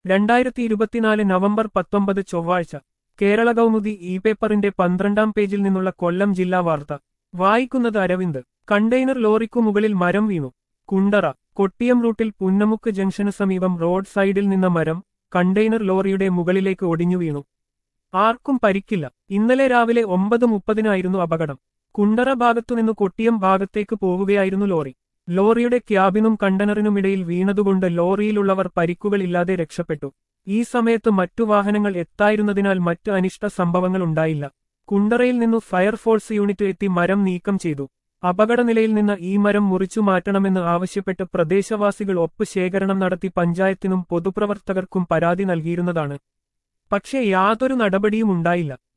രണ്ടായിരത്തി ഇരുപത്തിനാല് നവംബർ പത്തൊമ്പത് ചൊവ്വാഴ്ച കേരള കൗമുദി ഇ പേപ്പറിന്റെ പന്ത്രണ്ടാം പേജിൽ നിന്നുള്ള കൊല്ലം ജില്ലാ വാർത്ത വായിക്കുന്നത് അരവിന്ദ് കണ്ടെയ്നർ ലോറിക്കു മുകളിൽ മരം വീണു കുണ്ടറ കൊട്ടിയം റൂട്ടിൽ പുന്നമുക്ക് ജംഗ്ഷന് സമീപം റോഡ് സൈഡിൽ നിന്ന മരം കണ്ടെയ്നർ ലോറിയുടെ മുകളിലേക്ക് ഒടിഞ്ഞു വീണു ആർക്കും പരിക്കില്ല ഇന്നലെ രാവിലെ ഒമ്പത് മുപ്പതിനായിരുന്നു അപകടം കുണ്ടറ ഭാഗത്തുനിന്ന് കൊട്ടിയം ഭാഗത്തേക്ക് പോവുകയായിരുന്നു ലോറി ലോറിയുടെ ക്യാബിനും കണ്ടനറിനുമിടയിൽ വീണതുകൊണ്ട് ലോറിയിലുള്ളവർ പരിക്കുകളില്ലാതെ രക്ഷപ്പെട്ടു ഈ സമയത്ത് മറ്റു വാഹനങ്ങൾ എത്തായിരുന്നതിനാൽ മറ്റു അനിഷ്ട സംഭവങ്ങൾ ഉണ്ടായില്ല കുണ്ടറയിൽ നിന്നു ഫയർഫോഴ്സ് യൂണിറ്റ് എത്തി മരം നീക്കം ചെയ്തു അപകടനിലയിൽ നിന്ന് ഈ മരം മുറിച്ചു മാറ്റണമെന്ന് ആവശ്യപ്പെട്ട് പ്രദേശവാസികൾ ഒപ്പ് ശേഖരണം നടത്തി പഞ്ചായത്തിനും പൊതുപ്രവർത്തകർക്കും പരാതി നൽകിയിരുന്നതാണ് പക്ഷേ യാതൊരു നടപടിയും ഉണ്ടായില്ല